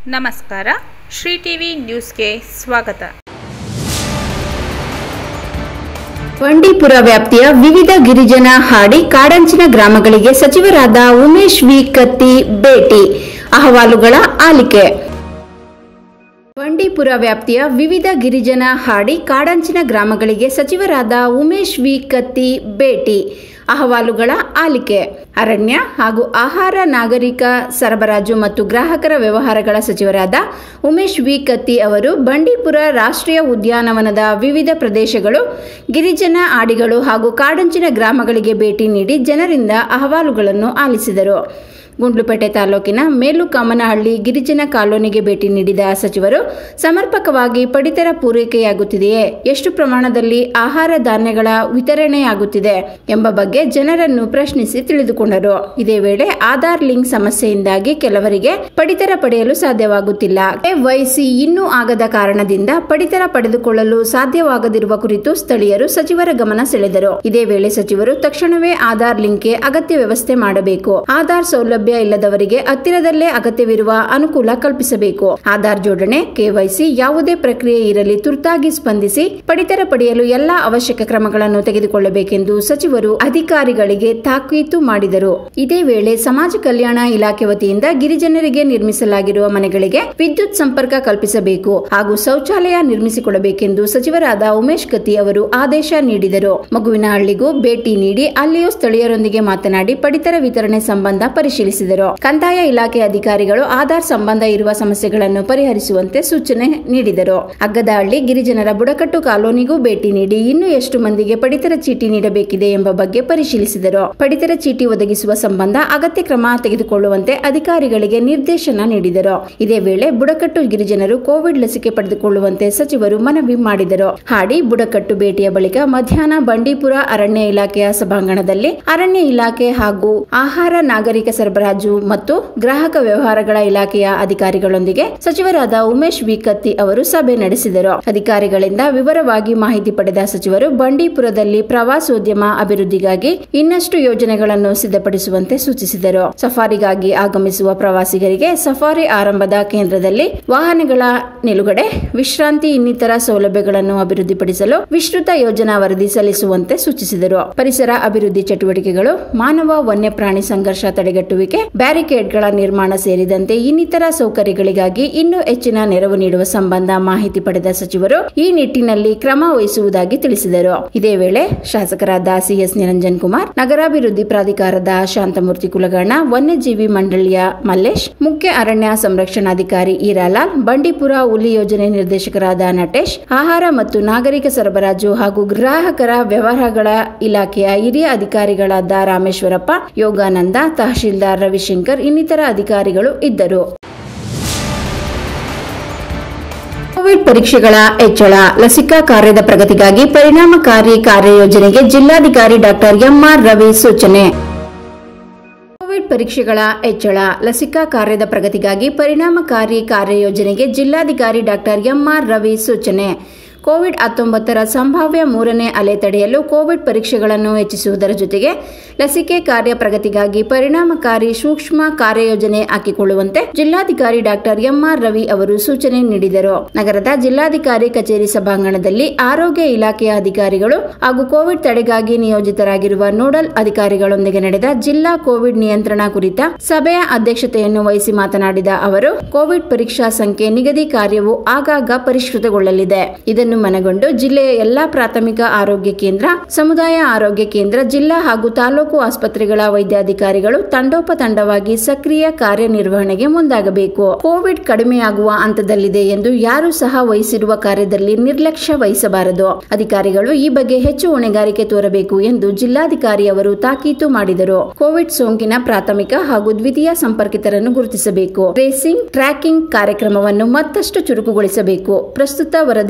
ನಮಸ್ಕಾರ ಶ್ರೀ ಟಿವಿ ನ್ಯೂಸ್ಗೆ ಸ್ವಾಗತ ಬಂಡೀಪುರ ವ್ಯಾಪ್ತಿಯ ವಿವಿಧ ಗಿರಿಜನ ಹಾಡಿ ಕಾಡಂಚಿನ ಗ್ರಾಮಗಳಿಗೆ ಸಚಿವರಾದ ಉಮೇಶ್ ವಿ ಕತ್ತಿ ಭೇಟಿ ಅಹವಾಲುಗಳ ಆಲಿಕೆ ಬಂಡೀಪುರ ವ್ಯಾಪ್ತಿಯ ವಿವಿಧ ಗಿರಿಜನ ಹಾಡಿ ಕಾಡಂಚಿನ ಗ್ರಾಮಗಳಿಗೆ ಸಚಿವರಾದ ಉಮೇಶ್ ವಿ ಕತ್ತಿ ಭೇಟಿ ಅಹವಾಲುಗಳ ಆಲಿಕೆ ಅರಣ್ಯ ಹಾಗೂ ಆಹಾರ ನಾಗರಿಕ ಸರಬರಾಜು ಮತ್ತು ಗ್ರಾಹಕರ ವ್ಯವಹಾರಗಳ ಸಚಿವರಾದ ಉಮೇಶ್ ವಿ ಕತ್ತಿ ಅವರು ಬಂಡೀಪುರ ರಾಷ್ಟ್ರೀಯ ಉದ್ಯಾನವನದ ವಿವಿಧ ಪ್ರದೇಶಗಳು ಗಿರಿಜನ ಆಡಿಗಳು ಹಾಗೂ ಕಾಡಂಚಿನ ಗ್ರಾಮಗಳಿಗೆ ಭೇಟಿ ನೀಡಿ ಜನರಿಂದ ಅಹವಾಲುಗಳನ್ನು ಆಲಿಸಿದರು ಗುಂಡ್ಲುಪೇಟೆ ತಾಲೂಕಿನ ಮೇಲುಕಾಮನಹಳ್ಳಿ ಗಿರಿಜನ ಕಾಲೋನಿಗೆ ಭೇಟಿ ನೀಡಿದ ಸಚಿವರು ಸಮರ್ಪಕವಾಗಿ ಪಡಿತರ ಪೂರೈಕೆಯಾಗುತ್ತಿದೆಯೇ ಎಷ್ಟು ಪ್ರಮಾಣದಲ್ಲಿ ಆಹಾರ ಧಾನ್ಯಗಳ ವಿತರಣೆಯಾಗುತ್ತಿದೆ ಎಂಬ ಬಗ್ಗೆ ಜನರನ್ನು ಪ್ರಶ್ನಿಸಿ ತಿಳಿದುಕೊಂಡರು ಇದೇ ವೇಳೆ ಆಧಾರ್ ಲಿಂಕ್ ಸಮಸ್ಯೆಯಿಂದಾಗಿ ಕೆಲವರಿಗೆ ಪಡಿತರ ಪಡೆಯಲು ಸಾಧ್ಯವಾಗುತ್ತಿಲ್ಲ ವೈಸಿ ಇನ್ನೂ ಆಗದ ಕಾರಣದಿಂದ ಪಡಿತರ ಪಡೆದುಕೊಳ್ಳಲು ಸಾಧ್ಯವಾಗದಿರುವ ಕುರಿತು ಸ್ಥಳೀಯರು ಸಚಿವರ ಗಮನ ಸೆಳೆದರು ಇದೇ ವೇಳೆ ಸಚಿವರು ತಕ್ಷಣವೇ ಆಧಾರ್ ಲಿಂಕ್ಗೆ ಅಗತ್ಯ ವ್ಯವಸ್ಥೆ ಮಾಡಬೇಕು ಆಧಾರ್ ಸೌಲಭ್ಯ ಇಲ್ಲದವರಿಗೆ ಹತ್ತಿರದಲ್ಲೇ ಅಗತ್ಯವಿರುವ ಅನುಕೂಲ ಕಲ್ಪಿಸಬೇಕು ಆಧಾರ್ ಜೋಡಣೆ ಕೆವೈಸಿ ಯಾವುದೇ ಪ್ರಕ್ರಿಯೆ ಇರಲಿ ತುರ್ತಾಗಿ ಸ್ಪಂದಿಸಿ ಪಡಿತರ ಪಡೆಯಲು ಎಲ್ಲಾ ಅವಶ್ಯಕ ಕ್ರಮಗಳನ್ನು ತೆಗೆದುಕೊಳ್ಳಬೇಕೆಂದು ಸಚಿವರು ಅಧಿಕಾರಿಗಳಿಗೆ ತಾಕೀತು ಮಾಡಿದರು ಇದೇ ವೇಳೆ ಸಮಾಜ ಕಲ್ಯಾಣ ಇಲಾಖೆ ವತಿಯಿಂದ ಗಿರಿಜನರಿಗೆ ನಿರ್ಮಿಸಲಾಗಿರುವ ಮನೆಗಳಿಗೆ ವಿದ್ಯುತ್ ಸಂಪರ್ಕ ಕಲ್ಪಿಸಬೇಕು ಹಾಗೂ ಶೌಚಾಲಯ ನಿರ್ಮಿಸಿಕೊಡಬೇಕೆಂದು ಸಚಿವರಾದ ಉಮೇಶ್ ಕತ್ತಿ ಅವರು ಆದೇಶ ನೀಡಿದರು ಮಗುವಿನ ಹಳ್ಳಿಗೂ ಭೇಟಿ ನೀಡಿ ಅಲ್ಲಿಯೂ ಸ್ಥಳೀಯರೊಂದಿಗೆ ಮಾತನಾಡಿ ಪಡಿತರ ವಿತರಣೆ ಸಂಬಂಧ ಪರಿಶೀಲಿಸಿದರು ಕಂದಾಯ ಇಲಾಖೆ ಅಧಿಕಾರಿಗಳು ಆಧಾರ್ ಸಂಬಂಧ ಇರುವ ಸಮಸ್ಯೆಗಳನ್ನು ಪರಿಹರಿಸುವಂತೆ ಸೂಚನೆ ನೀಡಿದರು ಅಗ್ಗದಹಳ್ಳಿ ಗಿರಿಜನರ ಬುಡಕಟ್ಟು ಕಾಲೋನಿಗೂ ಭೇಟಿ ನೀಡಿ ಇನ್ನು ಎಷ್ಟು ಮಂದಿಗೆ ಪಡಿತರ ಚೀಟಿ ನೀಡಬೇಕಿದೆ ಎಂಬ ಬಗ್ಗೆ ಪರಿಶೀಲಿಸಿದರು ಪಡಿತರ ಚೀಟಿ ಒದಗಿಸುವ ಸಂಬಂಧ ಅಗತ್ಯ ಕ್ರಮ ತೆಗೆದುಕೊಳ್ಳುವಂತೆ ಅಧಿಕಾರಿಗಳಿಗೆ ನಿರ್ದೇಶನ ನೀಡಿದರು ಇದೇ ವೇಳೆ ಬುಡಕಟ್ಟು ಗಿರಿಜನರು ಕೋವಿಡ್ ಲಸಿಕೆ ಪಡೆದುಕೊಳ್ಳುವಂತೆ ಸಚಿವರು ಮನವಿ ಮಾಡಿದರು ಹಾಡಿ ಬುಡಕಟ್ಟು ಭೇಟಿಯ ಬಳಿಕ ಮಧ್ಯಾಹ್ನ ಬಂಡೀಪುರ ಅರಣ್ಯ ಇಲಾಖೆಯ ಸಭಾಂಗಣದಲ್ಲಿ ಅರಣ್ಯ ಇಲಾಖೆ ಹಾಗೂ ಆಹಾರ ನಾಗರಿಕ ಸರಬರಾಜು ಮತ್ತು ಗ್ರಾಹಕ ವ್ಯವಹಾರಗಳ ಇಲಾಖೆಯ ಅಧಿಕಾರಿಗಳೊಂದಿಗೆ ಸಚಿವರಾದ ಉಮೇಶ್ ವಿ ಕತ್ತಿ ಅವರು ಸಭೆ ನಡೆಸಿದರು ಅಧಿಕಾರಿಗಳಿಂದ ವಿವರವಾಗಿ ಮಾಹಿತಿ ಪಡೆದ ಸಚಿವರು ಬಂಡೀಪುರದಲ್ಲಿ ಪ್ರವಾಸೋದ್ಯಮ ಅಭಿವೃದ್ಧಿಗಾಗಿ ಇನ್ನಷ್ಟು ಯೋಜನೆಗಳನ್ನು ಸಿದ್ಧಪಡಿಸುವಂತೆ ಸೂಚಿಸಿದರು ಸಫಾರಿಗಾಗಿ ಆಗಮಿಸುವ ಪ್ರವಾಸಿಗರಿಗೆ ಸಫಾರಿ ಆರಂಭದ ಕೇಂದ್ರದಲ್ಲಿ ವಾಹನಗಳ ನಿಲುಗಡೆ ವಿಶ್ರಾಂತಿ ಇನ್ನಿತರ ಸೌಲಭ್ಯಗಳನ್ನು ಅಭಿವೃದ್ಧಿಪಡಿಸಲು ವಿಸ್ತೃತ ಯೋಜನಾ ವರದಿ ಸಲ್ಲಿಸುವಂತೆ ಸೂಚಿಸಿದರು ಪರಿಸರ ಅಭಿವೃದ್ಧಿ ಚಟುವಟಿಕೆಗಳು ಮಾನವ ವನ್ಯಪ್ರಾಣಿ ಸಂಘರ್ಷ ತಡೆಗಟ್ಟುವಿಕೆ ಬ್ಯಾರಿಕೇಡ್ಗಳ ನಿರ್ಮಾಣ ಸೇರಿದಂತೆ ಇನ್ನಿತರ ಸೌಕರ್ಯಗಳಿಗಾಗಿ ಇನ್ನೂ ಹೆಚ್ಚಿನ ನೆರವು ನೀಡುವ ಸಂಬಂಧ ಮಾಹಿತಿ ಪಡೆದ ಸಚಿವರು ಈ ನಿಟ್ಟಿನಲ್ಲಿ ಕ್ರಮ ವಹಿಸುವುದಾಗಿ ತಿಳಿಸಿದರು ಇದೇ ವೇಳೆ ಶಾಸಕರಾದ ಸಿಎಸ್ ನಿರಂಜನ್ ಕುಮಾರ್ ನಗರಾಭಿವೃದ್ಧಿ ಪ್ರಾಧಿಕಾರದ ಶಾಂತಮೂರ್ತಿ ಕುಲಗರ್ಣ ವನ್ಯಜೀವಿ ಮಂಡಳಿಯ ಮಲ್ಲೇಶ್ ಮುಖ್ಯ ಅರಣ್ಯ ಸಂರಕ್ಷಣಾಧಿಕಾರಿ ಈರಾಲಾಲ್ ಬಂಡೀಪುರ ಹುಲಿ ಯೋಜನೆ ನಿರ್ದೇಶಕರಾದ ನಟೇಶ್ ಆಹಾರ ಮತ್ತು ನಾಗರಿಕ ಸರಬರಾಜು ಹಾಗೂ ಗ್ರಾಹಕರ ವ್ಯವಹಾರಗಳ ಇಲಾಖೆಯ ಹಿರಿಯ ಅಧಿಕಾರಿಗಳಾದ ರಾಮೇಶ್ವರಪ್ಪ ಯೋಗಾನಂದ ತಹಶೀಲ್ದಾರ್ ರವಿಶಂಕರ್ ಇನ್ನಿತರ ಅಧಿಕಾರಿಗಳು ಇದ್ದರು ಕೋವಿಡ್ ಪರೀಕ್ಷೆಗಳ ಹೆಚ್ಚಳ ಲಸಿಕಾ ಕಾರ್ಯದ ಪ್ರಗತಿಗಾಗಿ ಪರಿಣಾಮಕಾರಿ ಕಾರ್ಯಯೋಜನೆಗೆ ಜಿಲ್ಲಾಧಿಕಾರಿ ಡಾಕ್ಟರ್ ಎಂಆರ್ ರವಿ ಸೂಚನೆ ಕೋವಿಡ್ ಪರೀಕ್ಷೆಗಳ ಹೆಚ್ಚಳ ಲಸಿಕಾ ಕಾರ್ಯದ ಪ್ರಗತಿಗಾಗಿ ಪರಿಣಾಮಕಾರಿ ಕಾರ್ಯಯೋಜನೆಗೆ ಜಿಲ್ಲಾಧಿಕಾರಿ ಡಾಕ್ಟರ್ ಎಂಆರ್ ರವಿ ಸೂಚನೆ ಕೋವಿಡ್ ಹತ್ತೊಂಬತ್ತರ ಸಂಭಾವ್ಯ ಮೂರನೇ ಅಲೆ ತಡೆಯಲು ಕೋವಿಡ್ ಪರೀಕ್ಷೆಗಳನ್ನು ಹೆಚ್ಚಿಸುವುದರ ಜೊತೆಗೆ ಲಸಿಕೆ ಕಾರ್ಯ ಪ್ರಗತಿಗಾಗಿ ಪರಿಣಾಮಕಾರಿ ಸೂಕ್ಷ್ಮ ಕಾರ್ಯಯೋಜನೆ ಹಾಕಿಕೊಳ್ಳುವಂತೆ ಜಿಲ್ಲಾಧಿಕಾರಿ ಡಾಕ್ಟರ್ ಎಂಆರ್ ರವಿ ಅವರು ಸೂಚನೆ ನೀಡಿದರು ನಗರದ ಜಿಲ್ಲಾಧಿಕಾರಿ ಕಚೇರಿ ಸಭಾಂಗಣದಲ್ಲಿ ಆರೋಗ್ಯ ಇಲಾಖೆಯ ಅಧಿಕಾರಿಗಳು ಹಾಗೂ ಕೋವಿಡ್ ತಡೆಗಾಗಿ ನಿಯೋಜಿತರಾಗಿರುವ ನೋಡಲ್ ಅಧಿಕಾರಿಗಳೊಂದಿಗೆ ನಡೆದ ಜಿಲ್ಲಾ ಕೋವಿಡ್ ನಿಯಂತ್ರಣ ಕುರಿತ ಸಭೆಯ ಅಧ್ಯಕ್ಷತೆಯನ್ನು ವಹಿಸಿ ಮಾತನಾಡಿದ ಅವರು ಕೋವಿಡ್ ಪರೀಕ್ಷಾ ಸಂಖ್ಯೆ ನಿಗದಿ ಕಾರ್ಯವು ಆಗಾಗ ಪರಿಷ್ಕೃತಗೊಳ್ಳಲಿದೆ ಇದನ್ನು ಮನಗೊಂಡು ಜಿಲ್ಲೆಯ ಎಲ್ಲಾ ಪ್ರಾಥಮಿಕ ಆರೋಗ್ಯ ಕೇಂದ್ರ ಸಮುದಾಯ ಆರೋಗ್ಯ ಕೇಂದ್ರ ಜಿಲ್ಲಾ ಹಾಗೂ ತಾಲೂಕು ಆಸ್ಪತ್ರೆಗಳ ವೈದ್ಯಾಧಿಕಾರಿಗಳು ತಂಡೋಪತಂಡವಾಗಿ ಸಕ್ರಿಯ ಕಾರ್ಯನಿರ್ವಹಣೆಗೆ ಮುಂದಾಗಬೇಕು ಕೋವಿಡ್ ಕಡಿಮೆಯಾಗುವ ಹಂತದಲ್ಲಿದೆ ಎಂದು ಯಾರೂ ಸಹ ವಹಿಸಿರುವ ಕಾರ್ಯದಲ್ಲಿ ನಿರ್ಲಕ್ಷ್ಯ ವಹಿಸಬಾರದು ಅಧಿಕಾರಿಗಳು ಈ ಬಗ್ಗೆ ಹೆಚ್ಚು ಹೊಣೆಗಾರಿಕೆ ತೋರಬೇಕು ಎಂದು ಜಿಲ್ಲಾಧಿಕಾರಿ ಅವರು ತಾಕೀತು ಮಾಡಿದರು ಕೋವಿಡ್ ಸೋಂಕಿನ ಪ್ರಾಥಮಿಕ ಹಾಗೂ ದ್ವಿತೀಯ ಸಂಪರ್ಕಿತರನ್ನು ಗುರುತಿಸಬೇಕು ಟ್ರೇಸಿಂಗ್ ಟ್ರ್ಯಾಕಿಂಗ್ ಕಾರ್ಯಕ್ರಮವನ್ನು ಮತ್ತಷ್ಟು ಚುರುಕುಗೊಳಿಸಬೇಕು ಪ್ರಸ್ತುತ ವರದಿಯಾಗುತ್ತಿರುವ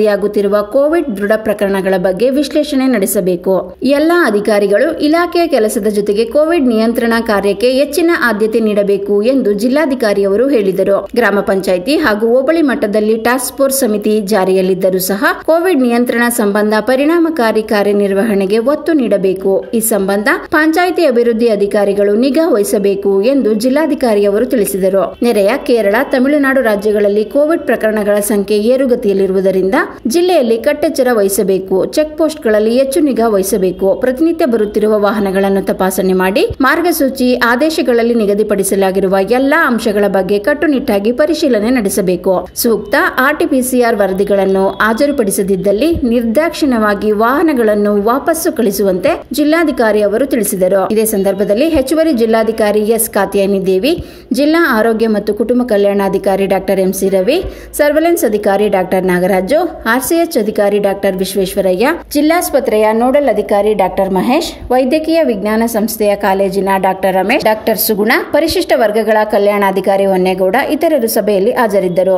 ಬರುತ್ತಿರುವ ಕೋವಿಡ್ ದೃಢ ಪ್ರಕರಣಗಳ ಬಗ್ಗೆ ವಿಶ್ಲೇಷಣೆ ನಡೆಸಬೇಕು ಎಲ್ಲ ಅಧಿಕಾರಿಗಳು ಇಲಾಖೆಯ ಕೆಲಸದ ಜೊತೆಗೆ ಕೋವಿಡ್ ನಿಯಂತ್ರಣ ಕಾರ್ಯಕ್ಕೆ ಹೆಚ್ಚಿನ ಆದ್ಯತೆ ನೀಡಬೇಕು ಎಂದು ಜಿಲ್ಲಾಧಿಕಾರಿಯವರು ಹೇಳಿದರು ಗ್ರಾಮ ಪಂಚಾಯಿತಿ ಹಾಗೂ ಹೋಬಳಿ ಮಟ್ಟದಲ್ಲಿ ಟಾಸ್ಕ್ ಫೋರ್ಸ್ ಸಮಿತಿ ಜಾರಿಯಲ್ಲಿದ್ದರೂ ಸಹ ಕೋವಿಡ್ ನಿಯಂತ್ರಣ ಸಂಬಂಧ ಪರಿಣಾಮಕಾರಿ ಕಾರ್ಯನಿರ್ವಹಣೆಗೆ ಒತ್ತು ನೀಡಬೇಕು ಈ ಸಂಬಂಧ ಪಂಚಾಯಿತಿ ಅಭಿವೃದ್ಧಿ ಅಧಿಕಾರಿಗಳು ನಿಗಾ ವಹಿಸಬೇಕು ಎಂದು ಜಿಲ್ಲಾಧಿಕಾರಿಯವರು ತಿಳಿಸಿದರು ನೆರೆಯ ಕೇರಳ ತಮಿಳುನಾಡು ರಾಜ್ಯಗಳಲ್ಲಿ ಕೋವಿಡ್ ಪ್ರಕರಣಗಳ ಸಂಖ್ಯೆ ಏರುಗತಿಯಲ್ಲಿರುವುದರಿಂದ ಜಿಲ್ಲೆಯಲ್ಲಿ ಕಟ್ಟೆಚ್ಚರ ವಹಿಸಬೇಕು ಚೆಕ್ ಪೋಸ್ಟ್ಗಳಲ್ಲಿ ಹೆಚ್ಚು ನಿಗಾ ವಹಿಸಬೇಕು ಪ್ರತಿನಿತ್ಯ ಬರುತ್ತಿರುವ ವಾಹನಗಳನ್ನು ತಪಾಸಣೆ ಮಾಡಿ ಮಾರ್ಗಸೂಚಿ ಆದೇಶಗಳಲ್ಲಿ ನಿಗದಿಪಡಿಸಲಾಗಿರುವ ಎಲ್ಲಾ ಅಂಶಗಳ ಬಗ್ಗೆ ಕಟ್ಟುನಿಟ್ಟಾಗಿ ಪರಿಶೀಲನೆ ನಡೆಸಬೇಕು ಸೂಕ್ತ ಆರ್ಟಿಪಿಸಿಆರ್ ವರದಿಗಳನ್ನು ಹಾಜರುಪಡಿಸದಿದ್ದಲ್ಲಿ ನಿರ್ದಾಕ್ಷಿಣ್ಯವಾಗಿ ವಾಹನಗಳನ್ನು ವಾಪಸ್ಸು ಕಳಿಸುವಂತೆ ಜಿಲ್ಲಾಧಿಕಾರಿ ಅವರು ತಿಳಿಸಿದರು ಇದೇ ಸಂದರ್ಭದಲ್ಲಿ ಹೆಚ್ಚುವರಿ ಜಿಲ್ಲಾಧಿಕಾರಿ ಎಸ್ ಕಾತ್ಯಾಯನಿ ದೇವಿ ಜಿಲ್ಲಾ ಆರೋಗ್ಯ ಮತ್ತು ಕುಟುಂಬ ಕಲ್ಯಾಣಾಧಿಕಾರಿ ಡಾಕ್ಟರ್ ಎಂಸಿ ರವಿ ಸರ್ವೆಲೆನ್ಸ್ ಅಧಿಕಾರಿ ಡಾಕ್ಟರ್ ನಾಗರಾಜು ಆರ್ಸಿಎಚ್ ಅಧಿಕಾರಿ ಡಾಕ್ಟರ್ ವಿಶ್ವೇಶ್ವರಯ್ಯ ಜಿಲ್ಲಾಸ್ಪತ್ರೆಯ ನೋಡಲ್ ಅಧಿಕಾರಿ ಡಾಕ್ಟರ್ ಮಹೇಶ್ ವೈದ್ಯಕೀಯ ವಿಜ್ಞಾನ ಸಂಸ್ಥೆಯ ಕಾಲೇಜಿನ ಡಾಕ್ಟರ್ ರಮೇಶ್ ಡಾಕ್ಟರ್ ಸುಗುಣ ಪರಿಶಿಷ್ಟ ವರ್ಗಗಳ ಕಲ್ಯಾಣಾಧಿಕಾರಿ ಹೊನ್ನೇಗೌಡ ಇತರರು ಸಭೆಯಲ್ಲಿ ಹಾಜರಿದ್ದರು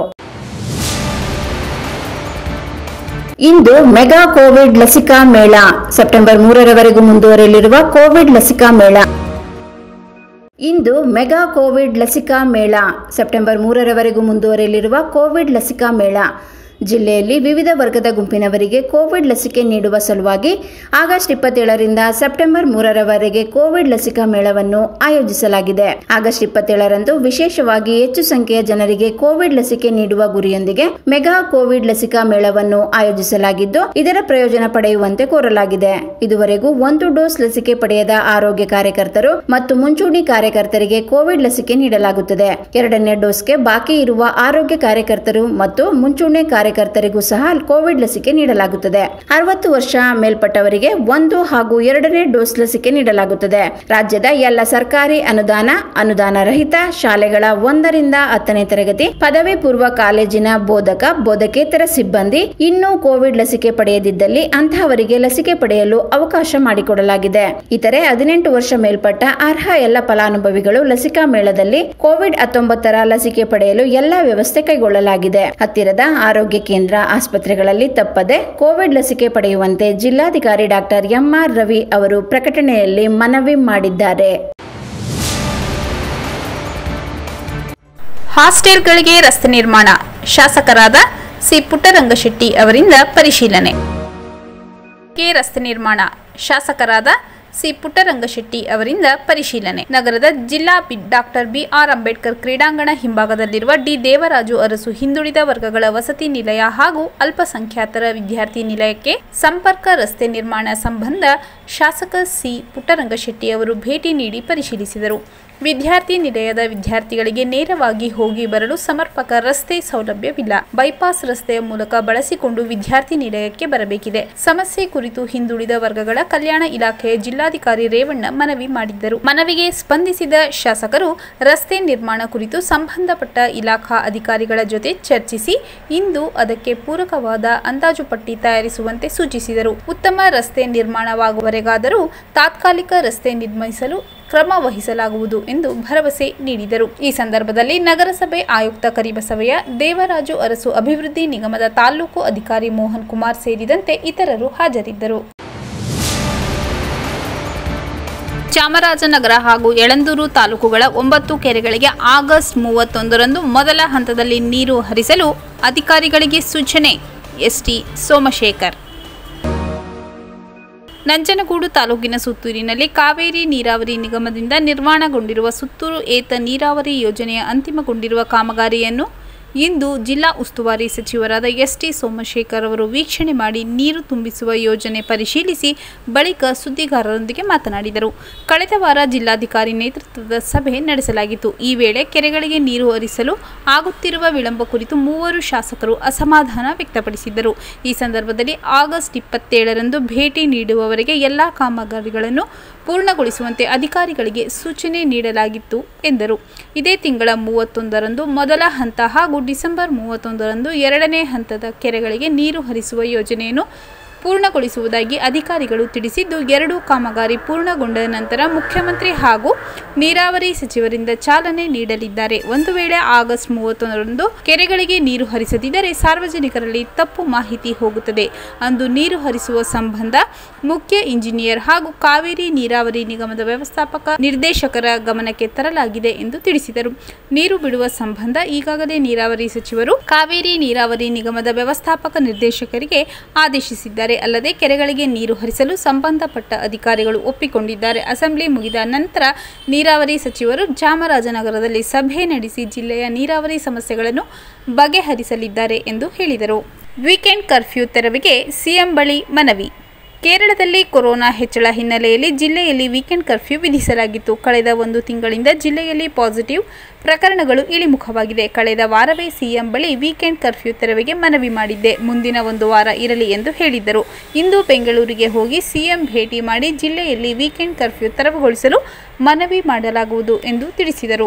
ಇಂದು ಮೆಗಾ ಕೋವಿಡ್ ಲಸಿಕಾ ಮೇಳ ಸೆಪ್ಟೆಂಬರ್ ಮೂರರವರೆಗೂ ಮುಂದುವರೆಯಲಿರುವ ಕೋವಿಡ್ ಲಸಿಕಾ ಮೇಳ ಇಂದು ಮೆಗಾ ಕೋವಿಡ್ ಲಸಿಕಾ ಮೇಳ ಸೆಪ್ಟೆಂಬರ್ ಮೂರರವರೆಗೂ ಮುಂದುವರೆಯಲಿರುವ ಕೋವಿಡ್ ಲಸಿಕಾ ಮೇಳ ಜಿಲ್ಲೆಯಲ್ಲಿ ವಿವಿಧ ವರ್ಗದ ಗುಂಪಿನವರಿಗೆ ಕೋವಿಡ್ ಲಸಿಕೆ ನೀಡುವ ಸಲುವಾಗಿ ಆಗಸ್ಟ್ ಇಪ್ಪತ್ತೇಳರಿಂದ ಸೆಪ್ಟೆಂಬರ್ ಮೂರರವರೆಗೆ ಕೋವಿಡ್ ಲಸಿಕಾ ಮೇಳವನ್ನು ಆಯೋಜಿಸಲಾಗಿದೆ ಆಗಸ್ಟ್ ಇಪ್ಪತ್ತೇಳರಂದು ವಿಶೇಷವಾಗಿ ಹೆಚ್ಚು ಸಂಖ್ಯೆಯ ಜನರಿಗೆ ಕೋವಿಡ್ ಲಸಿಕೆ ನೀಡುವ ಗುರಿಯೊಂದಿಗೆ ಮೆಗಾ ಕೋವಿಡ್ ಲಸಿಕಾ ಮೇಳವನ್ನು ಆಯೋಜಿಸಲಾಗಿದ್ದು ಇದರ ಪ್ರಯೋಜನ ಪಡೆಯುವಂತೆ ಕೋರಲಾಗಿದೆ ಇದುವರೆಗೂ ಒಂದು ಡೋಸ್ ಲಸಿಕೆ ಪಡೆಯದ ಆರೋಗ್ಯ ಕಾರ್ಯಕರ್ತರು ಮತ್ತು ಮುಂಚೂಣಿ ಕಾರ್ಯಕರ್ತರಿಗೆ ಕೋವಿಡ್ ಲಸಿಕೆ ನೀಡಲಾಗುತ್ತದೆ ಎರಡನೇ ಡೋಸ್ಗೆ ಬಾಕಿ ಇರುವ ಆರೋಗ್ಯ ಕಾರ್ಯಕರ್ತರು ಮತ್ತು ಮುಂಚೂಣಿ ಕಾರ್ಯಕರ್ತರಿಗೂ ಸಹ ಕೋವಿಡ್ ಲಸಿಕೆ ನೀಡಲಾಗುತ್ತದೆ ಅರವತ್ತು ವರ್ಷ ಮೇಲ್ಪಟ್ಟವರಿಗೆ ಒಂದು ಹಾಗೂ ಎರಡನೇ ಡೋಸ್ ಲಸಿಕೆ ನೀಡಲಾಗುತ್ತದೆ ರಾಜ್ಯದ ಎಲ್ಲ ಸರ್ಕಾರಿ ಅನುದಾನ ಅನುದಾನ ರಹಿತ ಶಾಲೆಗಳ ಒಂದರಿಂದ ಹತ್ತನೇ ತರಗತಿ ಪದವಿ ಪೂರ್ವ ಕಾಲೇಜಿನ ಬೋಧಕ ಬೋಧಕೇತರ ಸಿಬ್ಬಂದಿ ಇನ್ನೂ ಕೋವಿಡ್ ಲಸಿಕೆ ಪಡೆಯದಿದ್ದಲ್ಲಿ ಅಂತಹವರಿಗೆ ಲಸಿಕೆ ಪಡೆಯಲು ಅವಕಾಶ ಮಾಡಿಕೊಡಲಾಗಿದೆ ಇತರೆ ಹದಿನೆಂಟು ವರ್ಷ ಮೇಲ್ಪಟ್ಟ ಅರ್ಹ ಎಲ್ಲ ಫಲಾನುಭವಿಗಳು ಲಸಿಕಾ ಮೇಳದಲ್ಲಿ ಕೋವಿಡ್ ಹತ್ತೊಂಬತ್ತರ ಲಸಿಕೆ ಪಡೆಯಲು ಎಲ್ಲಾ ವ್ಯವಸ್ಥೆ ಕೈಗೊಳ್ಳಲಾಗಿದೆ ಹತ್ತಿರದ ಆರೋಗ್ಯ ಕೇಂದ್ರ ಆಸ್ಪತ್ರೆಗಳಲ್ಲಿ ತಪ್ಪದೆ ಕೋವಿಡ್ ಲಸಿಕೆ ಪಡೆಯುವಂತೆ ಜಿಲ್ಲಾಧಿಕಾರಿ ಡಾಕ್ಟರ್ ಎಂಆರ್ ರವಿ ಅವರು ಪ್ರಕಟಣೆಯಲ್ಲಿ ಮನವಿ ಮಾಡಿದ್ದಾರೆ ಹಾಸ್ಟೆಲ್ಗಳಿಗೆ ರಸ್ತೆ ನಿರ್ಮಾಣ ಶಾಸಕರಾದ ಸಿ ಪುಟ್ಟರಂಗಶೆಟ್ಟಿ ಅವರಿಂದ ಪರಿಶೀಲನೆ ಕೆ ರಸ್ತೆ ನಿರ್ಮಾಣ ಶಾಸಕರಾದ ಸಿ ಪುಟ್ಟರಂಗಶೆಟ್ಟಿ ಅವರಿಂದ ಪರಿಶೀಲನೆ ನಗರದ ಜಿಲ್ಲಾ ಬಿ ಡಾಕ್ಟರ್ ಬಿಆರ್ ಅಂಬೇಡ್ಕರ್ ಕ್ರೀಡಾಂಗಣ ಹಿಂಭಾಗದಲ್ಲಿರುವ ಡಿ ದೇವರಾಜು ಅರಸು ಹಿಂದುಳಿದ ವರ್ಗಗಳ ವಸತಿ ನಿಲಯ ಹಾಗೂ ಅಲ್ಪಸಂಖ್ಯಾತರ ವಿದ್ಯಾರ್ಥಿ ನಿಲಯಕ್ಕೆ ಸಂಪರ್ಕ ರಸ್ತೆ ನಿರ್ಮಾಣ ಸಂಬಂಧ ಶಾಸಕ ಸಿ ಪುಟ್ಟರಂಗಶೆಟ್ಟಿ ಅವರು ಭೇಟಿ ನೀಡಿ ಪರಿಶೀಲಿಸಿದರು ವಿದ್ಯಾರ್ಥಿ ನಿಲಯದ ವಿದ್ಯಾರ್ಥಿಗಳಿಗೆ ನೇರವಾಗಿ ಹೋಗಿ ಬರಲು ಸಮರ್ಪಕ ರಸ್ತೆ ಸೌಲಭ್ಯವಿಲ್ಲ ಬೈಪಾಸ್ ರಸ್ತೆಯ ಮೂಲಕ ಬಳಸಿಕೊಂಡು ವಿದ್ಯಾರ್ಥಿ ನಿಲಯಕ್ಕೆ ಬರಬೇಕಿದೆ ಸಮಸ್ಯೆ ಕುರಿತು ಹಿಂದುಳಿದ ವರ್ಗಗಳ ಕಲ್ಯಾಣ ಇಲಾಖೆಯ ಜಿಲ್ಲಾಧಿಕಾರಿ ರೇವಣ್ಣ ಮನವಿ ಮಾಡಿದ್ದರು ಮನವಿಗೆ ಸ್ಪಂದಿಸಿದ ಶಾಸಕರು ರಸ್ತೆ ನಿರ್ಮಾಣ ಕುರಿತು ಸಂಬಂಧಪಟ್ಟ ಇಲಾಖಾ ಅಧಿಕಾರಿಗಳ ಜೊತೆ ಚರ್ಚಿಸಿ ಇಂದು ಅದಕ್ಕೆ ಪೂರಕವಾದ ಅಂದಾಜು ಪಟ್ಟಿ ತಯಾರಿಸುವಂತೆ ಸೂಚಿಸಿದರು ಉತ್ತಮ ರಸ್ತೆ ನಿರ್ಮಾಣವಾಗುವವರೆಗಾದರೂ ತಾತ್ಕಾಲಿಕ ರಸ್ತೆ ನಿರ್ಮಿಸಲು ಕ್ರಮ ವಹಿಸಲಾಗುವುದು ಎಂದು ಭರವಸೆ ನೀಡಿದರು ಈ ಸಂದರ್ಭದಲ್ಲಿ ನಗರಸಭೆ ಆಯುಕ್ತ ಕರಿಬಸವಯ್ಯ ದೇವರಾಜು ಅರಸು ಅಭಿವೃದ್ಧಿ ನಿಗಮದ ತಾಲೂಕು ಅಧಿಕಾರಿ ಮೋಹನ್ ಕುಮಾರ್ ಸೇರಿದಂತೆ ಇತರರು ಹಾಜರಿದ್ದರು ಚಾಮರಾಜನಗರ ಹಾಗೂ ಯಳಂದೂರು ತಾಲೂಕುಗಳ ಒಂಬತ್ತು ಕೆರೆಗಳಿಗೆ ಆಗಸ್ಟ್ ಮೂವತ್ತೊಂದರಂದು ಮೊದಲ ಹಂತದಲ್ಲಿ ನೀರು ಹರಿಸಲು ಅಧಿಕಾರಿಗಳಿಗೆ ಸೂಚನೆ ಎಸ್ಟಿ ಸೋಮಶೇಖರ್ ನಂಜನಗೂಡು ತಾಲೂಕಿನ ಸುತ್ತೂರಿನಲ್ಲಿ ಕಾವೇರಿ ನೀರಾವರಿ ನಿಗಮದಿಂದ ನಿರ್ಮಾಣಗೊಂಡಿರುವ ಸುತ್ತೂರು ಏತ ನೀರಾವರಿ ಯೋಜನೆಯ ಅಂತಿಮಗೊಂಡಿರುವ ಕಾಮಗಾರಿಯನ್ನು ಇಂದು ಜಿಲ್ಲಾ ಉಸ್ತುವಾರಿ ಸಚಿವರಾದ ಎಸ್ ಟಿ ಸೋಮಶೇಖರ್ ಅವರು ವೀಕ್ಷಣೆ ಮಾಡಿ ನೀರು ತುಂಬಿಸುವ ಯೋಜನೆ ಪರಿಶೀಲಿಸಿ ಬಳಿಕ ಸುದ್ದಿಗಾರರೊಂದಿಗೆ ಮಾತನಾಡಿದರು ಕಳೆದ ವಾರ ಜಿಲ್ಲಾಧಿಕಾರಿ ನೇತೃತ್ವದ ಸಭೆ ನಡೆಸಲಾಗಿತ್ತು ಈ ವೇಳೆ ಕೆರೆಗಳಿಗೆ ನೀರು ಹರಿಸಲು ಆಗುತ್ತಿರುವ ವಿಳಂಬ ಕುರಿತು ಮೂವರು ಶಾಸಕರು ಅಸಮಾಧಾನ ವ್ಯಕ್ತಪಡಿಸಿದ್ದರು ಈ ಸಂದರ್ಭದಲ್ಲಿ ಆಗಸ್ಟ್ ಇಪ್ಪತ್ತೇಳರಂದು ಭೇಟಿ ನೀಡುವವರೆಗೆ ಎಲ್ಲಾ ಕಾಮಗಾರಿಗಳನ್ನು ಪೂರ್ಣಗೊಳಿಸುವಂತೆ ಅಧಿಕಾರಿಗಳಿಗೆ ಸೂಚನೆ ನೀಡಲಾಗಿತ್ತು ಎಂದರು ಇದೇ ತಿಂಗಳ ಮೂವತ್ತೊಂದರಂದು ಮೊದಲ ಹಂತ ಹಾಗೂ ಡಿಸೆಂಬರ್ ಮೂವತ್ತೊಂದರಂದು ಎರಡನೇ ಹಂತದ ಕೆರೆಗಳಿಗೆ ನೀರು ಹರಿಸುವ ಯೋಜನೆಯನ್ನು ಪೂರ್ಣಗೊಳಿಸುವುದಾಗಿ ಅಧಿಕಾರಿಗಳು ತಿಳಿಸಿದ್ದು ಎರಡು ಕಾಮಗಾರಿ ಪೂರ್ಣಗೊಂಡ ನಂತರ ಮುಖ್ಯಮಂತ್ರಿ ಹಾಗೂ ನೀರಾವರಿ ಸಚಿವರಿಂದ ಚಾಲನೆ ನೀಡಲಿದ್ದಾರೆ ಒಂದು ವೇಳೆ ಆಗಸ್ಟ್ ಮೂವತ್ತೊಂದರಂದು ಕೆರೆಗಳಿಗೆ ನೀರು ಹರಿಸದಿದ್ದರೆ ಸಾರ್ವಜನಿಕರಲ್ಲಿ ತಪ್ಪು ಮಾಹಿತಿ ಹೋಗುತ್ತದೆ ಅಂದು ನೀರು ಹರಿಸುವ ಸಂಬಂಧ ಮುಖ್ಯ ಇಂಜಿನಿಯರ್ ಹಾಗೂ ಕಾವೇರಿ ನೀರಾವರಿ ನಿಗಮದ ವ್ಯವಸ್ಥಾಪಕ ನಿರ್ದೇಶಕರ ಗಮನಕ್ಕೆ ತರಲಾಗಿದೆ ಎಂದು ತಿಳಿಸಿದರು ನೀರು ಬಿಡುವ ಸಂಬಂಧ ಈಗಾಗಲೇ ನೀರಾವರಿ ಸಚಿವರು ಕಾವೇರಿ ನೀರಾವರಿ ನಿಗಮದ ವ್ಯವಸ್ಥಾಪಕ ನಿರ್ದೇಶಕರಿಗೆ ಆದೇಶಿಸಿದ್ದಾರೆ ಅಲ್ಲದೆ ಕೆರೆಗಳಿಗೆ ನೀರು ಹರಿಸಲು ಸಂಬಂಧಪಟ್ಟ ಅಧಿಕಾರಿಗಳು ಒಪ್ಪಿಕೊಂಡಿದ್ದಾರೆ ಅಸೆಂಬ್ಲಿ ಮುಗಿದ ನಂತರ ನೀರಾವರಿ ಸಚಿವರು ಚಾಮರಾಜನಗರದಲ್ಲಿ ಸಭೆ ನಡೆಸಿ ಜಿಲ್ಲೆಯ ನೀರಾವರಿ ಸಮಸ್ಯೆಗಳನ್ನು ಬಗೆಹರಿಸಲಿದ್ದಾರೆ ಎಂದು ಹೇಳಿದರು ವೀಕೆಂಡ್ ಕರ್ಫ್ಯೂ ತೆರವಿಗೆ ಸಿಎಂ ಬಳಿ ಮನವಿ ಕೇರಳದಲ್ಲಿ ಕೊರೋನಾ ಹೆಚ್ಚಳ ಹಿನ್ನೆಲೆಯಲ್ಲಿ ಜಿಲ್ಲೆಯಲ್ಲಿ ವೀಕೆಂಡ್ ಕರ್ಫ್ಯೂ ವಿಧಿಸಲಾಗಿತ್ತು ಕಳೆದ ಒಂದು ತಿಂಗಳಿಂದ ಜಿಲ್ಲೆಯಲ್ಲಿ ಪಾಸಿಟಿವ್ ಪ್ರಕರಣಗಳು ಇಳಿಮುಖವಾಗಿದೆ ಕಳೆದ ವಾರವೇ ಸಿಎಂ ಬಳಿ ವೀಕೆಂಡ್ ಕರ್ಫ್ಯೂ ತೆರವಿಗೆ ಮನವಿ ಮಾಡಿದ್ದೆ ಮುಂದಿನ ಒಂದು ವಾರ ಇರಲಿ ಎಂದು ಹೇಳಿದ್ದರು ಇಂದು ಬೆಂಗಳೂರಿಗೆ ಹೋಗಿ ಸಿಎಂ ಭೇಟಿ ಮಾಡಿ ಜಿಲ್ಲೆಯಲ್ಲಿ ವೀಕೆಂಡ್ ಕರ್ಫ್ಯೂ ತೆರವುಗೊಳಿಸಲು ಮನವಿ ಮಾಡಲಾಗುವುದು ಎಂದು ತಿಳಿಸಿದರು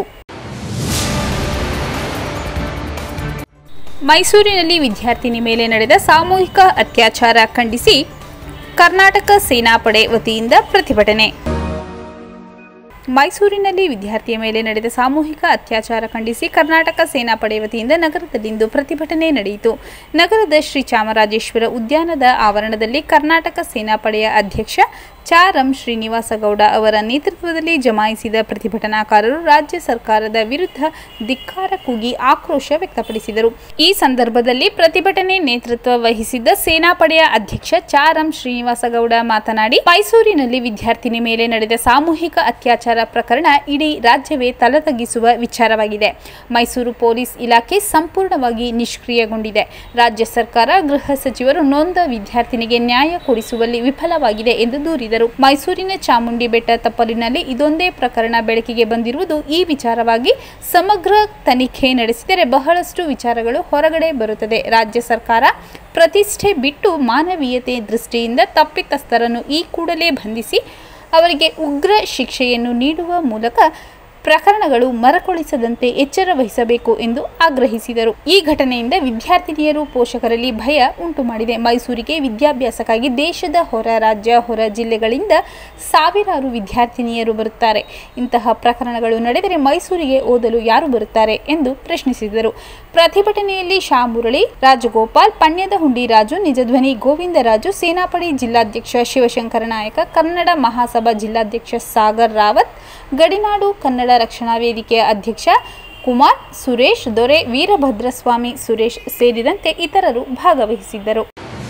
ಮೈಸೂರಿನಲ್ಲಿ ವಿದ್ಯಾರ್ಥಿನಿ ಮೇಲೆ ನಡೆದ ಸಾಮೂಹಿಕ ಅತ್ಯಾಚಾರ ಖಂಡಿಸಿ ಕರ್ನಾಟಕ ಸೇನಾಪಡೆ ವತಿಯಿಂದ ಪ್ರತಿಭಟನೆ ಮೈಸೂರಿನಲ್ಲಿ ವಿದ್ಯಾರ್ಥಿಯ ಮೇಲೆ ನಡೆದ ಸಾಮೂಹಿಕ ಅತ್ಯಾಚಾರ ಖಂಡಿಸಿ ಕರ್ನಾಟಕ ಸೇನಾಪಡೆ ವತಿಯಿಂದ ನಗರದಲ್ಲಿಂದು ಪ್ರತಿಭಟನೆ ನಡೆಯಿತು ನಗರದ ಶ್ರೀ ಚಾಮರಾಜೇಶ್ವರ ಉದ್ಯಾನದ ಆವರಣದಲ್ಲಿ ಕರ್ನಾಟಕ ಸೇನಾಪಡೆಯ ಅಧ್ಯಕ್ಷ ಚಾರಂ ಶ್ರೀನಿವಾಸಗೌಡ ಅವರ ನೇತೃತ್ವದಲ್ಲಿ ಜಮಾಯಿಸಿದ ಪ್ರತಿಭಟನಾಕಾರರು ರಾಜ್ಯ ಸರ್ಕಾರದ ವಿರುದ್ಧ ಧಿಕ್ಕಾರ ಕೂಗಿ ಆಕ್ರೋಶ ವ್ಯಕ್ತಪಡಿಸಿದರು ಈ ಸಂದರ್ಭದಲ್ಲಿ ಪ್ರತಿಭಟನೆ ನೇತೃತ್ವ ವಹಿಸಿದ್ದ ಸೇನಾಪಡೆಯ ಅಧ್ಯಕ್ಷ ಚಾರಂ ಶ್ರೀನಿವಾಸಗೌಡ ಮಾತನಾಡಿ ಮೈಸೂರಿನಲ್ಲಿ ವಿದ್ಯಾರ್ಥಿನಿ ಮೇಲೆ ನಡೆದ ಸಾಮೂಹಿಕ ಅತ್ಯಾಚಾರ ಪ್ರಕರಣ ಇಡೀ ರಾಜ್ಯವೇ ತಲೆತಗ್ಗಿಸುವ ವಿಚಾರವಾಗಿದೆ ಮೈಸೂರು ಪೊಲೀಸ್ ಇಲಾಖೆ ಸಂಪೂರ್ಣವಾಗಿ ನಿಷ್ಕ್ರಿಯಗೊಂಡಿದೆ ರಾಜ್ಯ ಸರ್ಕಾರ ಗೃಹ ಸಚಿವರು ನೊಂದ ವಿದ್ಯಾರ್ಥಿನಿಗೆ ನ್ಯಾಯ ಕೊಡಿಸುವಲ್ಲಿ ವಿಫಲವಾಗಿದೆ ಎಂದು ದೂರಿದರು ಮೈಸೂರಿನ ಚಾಮುಂಡಿ ಬೆಟ್ಟ ತಪ್ಪಲಿನಲ್ಲಿ ಇದೊಂದೇ ಪ್ರಕರಣ ಬೆಳಕಿಗೆ ಬಂದಿರುವುದು ಈ ವಿಚಾರವಾಗಿ ಸಮಗ್ರ ತನಿಖೆ ನಡೆಸಿದರೆ ಬಹಳಷ್ಟು ವಿಚಾರಗಳು ಹೊರಗಡೆ ಬರುತ್ತದೆ ರಾಜ್ಯ ಸರ್ಕಾರ ಪ್ರತಿಷ್ಠೆ ಬಿಟ್ಟು ಮಾನವೀಯತೆ ದೃಷ್ಟಿಯಿಂದ ತಪ್ಪಿತಸ್ಥರನ್ನು ಈ ಕೂಡಲೇ ಬಂಧಿಸಿ ಅವರಿಗೆ ಉಗ್ರ ಶಿಕ್ಷೆಯನ್ನು ನೀಡುವ ಮೂಲಕ ಪ್ರಕರಣಗಳು ಮರಕೊಳಿಸದಂತೆ ಎಚ್ಚರ ವಹಿಸಬೇಕು ಎಂದು ಆಗ್ರಹಿಸಿದರು ಈ ಘಟನೆಯಿಂದ ವಿದ್ಯಾರ್ಥಿನಿಯರು ಪೋಷಕರಲ್ಲಿ ಭಯ ಉಂಟು ಮಾಡಿದೆ ಮೈಸೂರಿಗೆ ವಿದ್ಯಾಭ್ಯಾಸಕ್ಕಾಗಿ ದೇಶದ ಹೊರ ರಾಜ್ಯ ಹೊರ ಜಿಲ್ಲೆಗಳಿಂದ ಸಾವಿರಾರು ವಿದ್ಯಾರ್ಥಿನಿಯರು ಬರುತ್ತಾರೆ ಇಂತಹ ಪ್ರಕರಣಗಳು ನಡೆದರೆ ಮೈಸೂರಿಗೆ ಓದಲು ಯಾರು ಬರುತ್ತಾರೆ ಎಂದು ಪ್ರಶ್ನಿಸಿದರು ಪ್ರತಿಭಟನೆಯಲ್ಲಿ ಶಾ ಮುರಳಿ ರಾಜಗೋಪಾಲ್ ಪಣ್ಯದ ಹುಂಡಿ ರಾಜು ನಿಜಧ್ವನಿ ಗೋವಿಂದರಾಜು ಸೇನಾಪಡೆ ಜಿಲ್ಲಾಧ್ಯಕ್ಷ ಶಿವಶಂಕರ ನಾಯಕ ಕನ್ನಡ ಮಹಾಸಭಾ ಜಿಲ್ಲಾಧ್ಯಕ್ಷ ಸಾಗರ್ ರಾವತ್ ಗಡಿನಾಡು ಕನ್ನಡ ರಕ್ಷಣಾ ವೇದಿಕೆಯ ಅಧ್ಯಕ್ಷ ಕುಮಾರ್ ಸುರೇಶ್ ದೊರೆ ವೀರಭದ್ರಸ್ವಾಮಿ ಸುರೇಶ್ ಸೇರಿದಂತೆ ಇತರರು ಭಾಗವಹಿಸಿದ್ದರು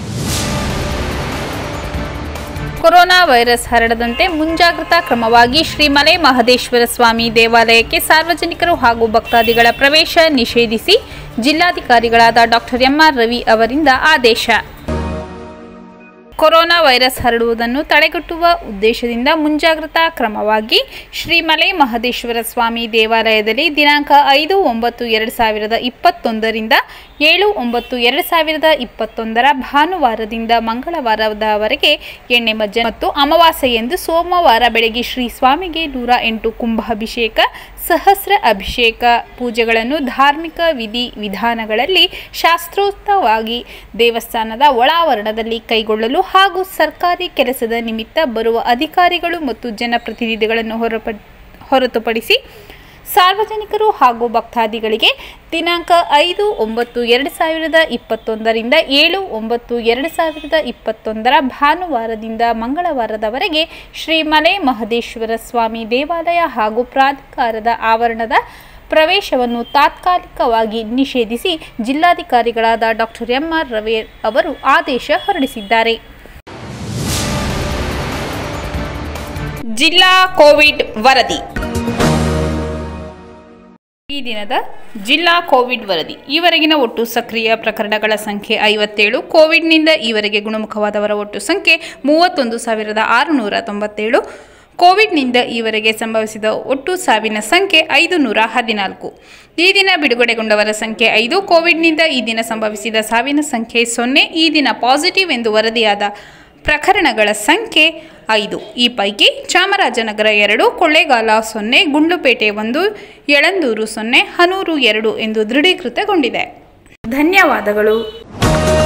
ಕೊರೋನಾ ವೈರಸ್ ಹರಡದಂತೆ ಮುಂಜಾಗ್ರತಾ ಕ್ರಮವಾಗಿ ಶ್ರೀಮಲೆ ಮಹದೇಶ್ವರ ಸ್ವಾಮಿ ದೇವಾಲಯಕ್ಕೆ ಸಾರ್ವಜನಿಕರು ಹಾಗೂ ಭಕ್ತಾದಿಗಳ ಪ್ರವೇಶ ನಿಷೇಧಿಸಿ ಜಿಲ್ಲಾಧಿಕಾರಿಗಳಾದ ಡಾಕ್ಟರ್ ಎಂಆರ್ ರವಿ ಅವರಿಂದ ಆದೇಶ ಕೊರೋನಾ ವೈರಸ್ ಹರಡುವುದನ್ನು ತಡೆಗಟ್ಟುವ ಉದ್ದೇಶದಿಂದ ಮುಂಜಾಗ್ರತಾ ಕ್ರಮವಾಗಿ ಶ್ರೀಮಲೆ ಮಹದೇಶ್ವರ ಸ್ವಾಮಿ ದೇವಾಲಯದಲ್ಲಿ ದಿನಾಂಕ ಐದು ಒಂಬತ್ತು ಎರಡು ಸಾವಿರದ ಇಪ್ಪತ್ತೊಂದರಿಂದ ಏಳು ಒಂಬತ್ತು ಎರಡು ಸಾವಿರದ ಇಪ್ಪತ್ತೊಂದರ ಭಾನುವಾರದಿಂದ ಮಂಗಳವಾರದವರೆಗೆ ಎಣ್ಣೆ ಮಜ್ಜ ಮತ್ತು ಅಮಾವಾಸ್ಯೆಯಂದು ಸೋಮವಾರ ಬೆಳಗ್ಗೆ ಶ್ರೀ ಸ್ವಾಮಿಗೆ ನೂರ ಎಂಟು ಕುಂಭಾಭಿಷೇಕ ಸಹಸ್ರ ಅಭಿಷೇಕ ಪೂಜೆಗಳನ್ನು ಧಾರ್ಮಿಕ ವಿಧಿ ವಿಧಾನಗಳಲ್ಲಿ ಶಾಸ್ತ್ರೋಕ್ತವಾಗಿ ದೇವಸ್ಥಾನದ ಒಳಾವರಣದಲ್ಲಿ ಕೈಗೊಳ್ಳಲು ಹಾಗೂ ಸರ್ಕಾರಿ ಕೆಲಸದ ನಿಮಿತ್ತ ಬರುವ ಅಧಿಕಾರಿಗಳು ಮತ್ತು ಜನಪ್ರತಿನಿಧಿಗಳನ್ನು ಹೊರಪ ಹೊರತುಪಡಿಸಿ ಸಾರ್ವಜನಿಕರು ಹಾಗೂ ಭಕ್ತಾದಿಗಳಿಗೆ ದಿನಾಂಕ ಐದು ಒಂಬತ್ತು ಎರಡು ಸಾವಿರದ ಇಪ್ಪತ್ತೊಂದರಿಂದ ಏಳು ಒಂಬತ್ತು ಎರಡು ಸಾವಿರದ ಇಪ್ಪತ್ತೊಂದರ ಭಾನುವಾರದಿಂದ ಮಂಗಳವಾರದವರೆಗೆ ಶ್ರೀ ಮಲೆ ಮಹದೇಶ್ವರ ಸ್ವಾಮಿ ದೇವಾಲಯ ಹಾಗೂ ಪ್ರಾಧಿಕಾರದ ಆವರಣದ ಪ್ರವೇಶವನ್ನು ತಾತ್ಕಾಲಿಕವಾಗಿ ನಿಷೇಧಿಸಿ ಜಿಲ್ಲಾಧಿಕಾರಿಗಳಾದ ಡಾಕ್ಟರ್ ಎಂಆರ್ ರವಿ ಅವರು ಆದೇಶ ಹೊರಡಿಸಿದ್ದಾರೆ ಜಿಲ್ಲಾ ಕೋವಿಡ್ ವರದಿ ಈ ದಿನದ ಜಿಲ್ಲಾ ಕೋವಿಡ್ ವರದಿ ಈವರೆಗಿನ ಒಟ್ಟು ಸಕ್ರಿಯ ಪ್ರಕರಣಗಳ ಸಂಖ್ಯೆ ಐವತ್ತೇಳು ಕೋವಿಡ್ನಿಂದ ಈವರೆಗೆ ಗುಣಮುಖವಾದವರ ಒಟ್ಟು ಸಂಖ್ಯೆ ಮೂವತ್ತೊಂದು ಸಾವಿರದ ಆರುನೂರ ತೊಂಬತ್ತೇಳು ಕೋವಿಡ್ನಿಂದ ಈವರೆಗೆ ಸಂಭವಿಸಿದ ಒಟ್ಟು ಸಾವಿನ ಸಂಖ್ಯೆ ಐದು ನೂರ ಹದಿನಾಲ್ಕು ಈ ದಿನ ಬಿಡುಗಡೆಗೊಂಡವರ ಸಂಖ್ಯೆ ಐದು ಕೋವಿಡ್ನಿಂದ ಈ ದಿನ ಸಂಭವಿಸಿದ ಸಾವಿನ ಸಂಖ್ಯೆ ಸೊನ್ನೆ ಈ ದಿನ ಪಾಸಿಟಿವ್ ಎಂದು ವರದಿಯಾದ ಪ್ರಕರಣಗಳ ಸಂಖ್ಯೆ ಐದು ಈ ಪೈಕಿ ಚಾಮರಾಜನಗರ ಎರಡು ಕೊಳ್ಳೇಗಾಲ ಸೊನ್ನೆ ಗುಂಡ್ಲುಪೇಟೆ ಒಂದು ಯಳಂದೂರು ಸೊನ್ನೆ ಹನೂರು ಎರಡು ಎಂದು ದೃಢೀಕೃತಗೊಂಡಿದೆ ಧನ್ಯವಾದಗಳು